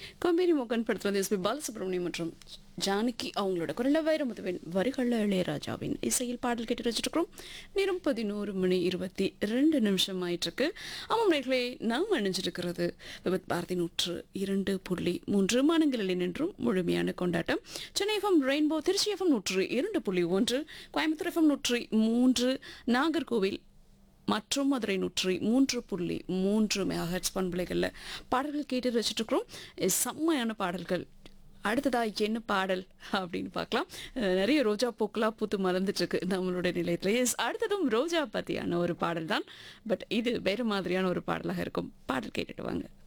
கொம்பேரி மோகன் படத்தில் வந்து எஸ்பி பாலசுப்ரமணியம் மற்றும் ஜானகி அவங்களோட குரல வைரமுத்துவின் வரிகளில் இளையராஜாவின் இசையில் பாடல் கேட்டு வச்சுருக்கிறோம் நேரம் பதினோரு மணி இருபத்தி ரெண்டு நிமிஷம் ஆயிட்டிருக்கு ஆமாம் நேர்களே நாம் அணிஞ்சிருக்கிறது விபத் பாரதி நூற்று இரண்டு புள்ளி மூன்று மாநிலங்களில் நின்றும் முழுமையான கொண்டாட்டம் Chennai FM rainbow Tiruchi FM நூற்று இரண்டு புள்ளி ஒன்று கோயம்புத்தூர் எஃப்எம் நூற்றி மூன்று நாகர்கோவில் மற்றும் மதுரை நூற்றி மூன்று புள்ளி மூன்று மெகாஹெட்ஸ் பண்பலைகளில் பாடல்கள் கேட்டு வச்சுட்டு இருக்கிறோம் செம்மையான பாடல்கள் அடுத்ததா என்ன பாடல் அப்படின்னு பார்க்கலாம் அஹ் நிறைய ரோஜா பூக்களாக பூத்து மலர்ந்துட்டு இருக்கு நம்மளுடைய நிலையத்தில் எஸ் அடுத்ததும் ரோஜா பற்றியான ஒரு பாடல் தான் பட் இது வேறு மாதிரியான ஒரு பாடலாக இருக்கும் பாடல் கேட்டுட்டு வாங்க